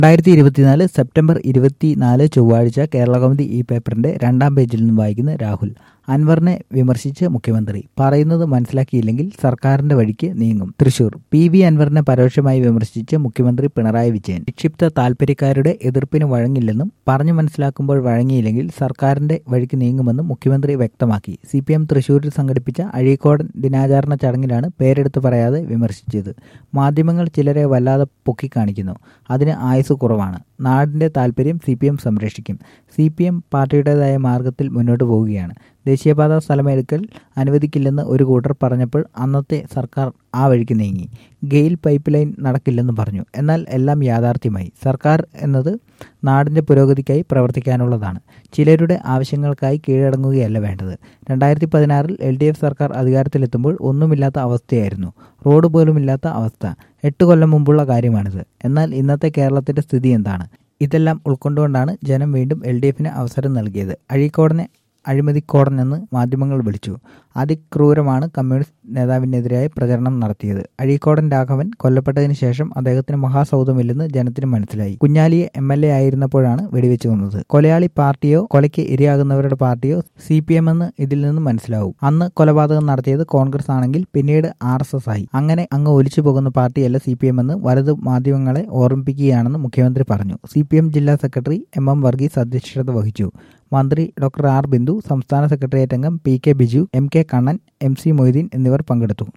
രണ്ടായിരത്തി ഇരുപത്തിനാല് സെപ്റ്റംബർ ഇരുപത്തിനാല് ചൊവ്വാഴ്ച കേരള കൗമുദി ഈ പേപ്പറിന്റെ രണ്ടാം പേജിൽ നിന്ന് വായിക്കുന്ന രാഹുൽ അൻവറിനെ വിമർശിച്ച് മുഖ്യമന്ത്രി പറയുന്നത് മനസ്സിലാക്കിയില്ലെങ്കിൽ സർക്കാരിന്റെ വഴിക്ക് നീങ്ങും തൃശൂർ പി വി അൻവറിനെ പരോക്ഷമായി വിമർശിച്ച് മുഖ്യമന്ത്രി പിണറായി വിജയൻ വിക്ഷിപ്ത താൽപര്യക്കാരുടെ എതിർപ്പിന് വഴങ്ങില്ലെന്നും പറഞ്ഞു മനസ്സിലാക്കുമ്പോൾ വഴങ്ങിയില്ലെങ്കിൽ സർക്കാരിന്റെ വഴിക്ക് നീങ്ങുമെന്നും മുഖ്യമന്ത്രി വ്യക്തമാക്കി സി പി എം തൃശൂരിൽ സംഘടിപ്പിച്ച അഴീക്കോടൻ ദിനാചരണ ചടങ്ങിലാണ് പേരെടുത്ത് പറയാതെ വിമർശിച്ചത് മാധ്യമങ്ങൾ ചിലരെ വല്ലാതെ പൊക്കിക്കാണിക്കുന്നു അതിന് ആയുസ് കുറവാണ് നാടിന്റെ താൽപര്യം സി പി എം സംരക്ഷിക്കും സി പി എം പാർട്ടിയുടേതായ മാർഗത്തിൽ മുന്നോട്ട് പോവുകയാണ് ദേശീയപാത സ്ഥലമെടുക്കൽ അനുവദിക്കില്ലെന്ന് ഒരു കൂട്ടർ പറഞ്ഞപ്പോൾ അന്നത്തെ സർക്കാർ ആ വഴിക്ക് നീങ്ങി ഗെയിൽ പൈപ്പ് ലൈൻ നടക്കില്ലെന്ന് പറഞ്ഞു എന്നാൽ എല്ലാം യാഥാർത്ഥ്യമായി സർക്കാർ എന്നത് നാടിന്റെ പുരോഗതിക്കായി പ്രവർത്തിക്കാനുള്ളതാണ് ചിലരുടെ ആവശ്യങ്ങൾക്കായി കീഴടങ്ങുകയല്ല വേണ്ടത് രണ്ടായിരത്തി പതിനാറിൽ എൽ ഡി എഫ് സർക്കാർ അധികാരത്തിലെത്തുമ്പോൾ ഒന്നുമില്ലാത്ത അവസ്ഥയായിരുന്നു റോഡ് പോലുമില്ലാത്ത അവസ്ഥ എട്ട് കൊല്ലം മുമ്പുള്ള കാര്യമാണിത് എന്നാൽ ഇന്നത്തെ കേരളത്തിന്റെ സ്ഥിതി എന്താണ് ഇതെല്ലാം ഉൾക്കൊണ്ടുകൊണ്ടാണ് ജനം വീണ്ടും എൽ ഡി എഫിന് അവസരം നൽകിയത് അഴീക്കോടനെ അഴിമതിക്കോടനെന്ന് മാധ്യമങ്ങൾ വിളിച്ചു അതിക്രൂരമാണ് കമ്മ്യൂണിസ്റ്റ് നേതാവിനെതിരായി പ്രചരണം നടത്തിയത് അഴീക്കോടൻ രാഘവൻ കൊല്ലപ്പെട്ടതിന് ശേഷം അദ്ദേഹത്തിന് മഹാസൗധമില്ലെന്ന് ജനത്തിന് മനസ്സിലായി കുഞ്ഞാലിയെ എം എൽ എ ആയിരുന്നപ്പോഴാണ് വെടിവെച്ച് കൊന്നത് കൊലയാളി പാർട്ടിയോ കൊലയ്ക്ക് ഇരയാകുന്നവരുടെ പാർട്ടിയോ സി പി എം എന്ന് ഇതിൽ നിന്ന് മനസ്സിലാവും അന്ന് കൊലപാതകം നടത്തിയത് കോൺഗ്രസ് ആണെങ്കിൽ പിന്നീട് ആർ എസ് എസ് ആയി അങ്ങനെ അങ്ങ് ഒലിച്ചു പോകുന്ന പാർട്ടിയല്ല സി പി എം എന്ന് വലതു മാധ്യമങ്ങളെ ഓർമ്മിപ്പിക്കുകയാണെന്ന് മുഖ്യമന്ത്രി പറഞ്ഞു സി പി എം ജില്ലാ സെക്രട്ടറി എം എം വർഗീസ് അധ്യക്ഷത വഹിച്ചു മന്ത്രി ഡോക്ടർ ആർ ബിന്ദു സംസ്ഥാന സെക്രട്ടേറിയറ്റ് അംഗം P K Biju M K Kannan M C Moideen എന്നിവർ പങ്കെടുത്തു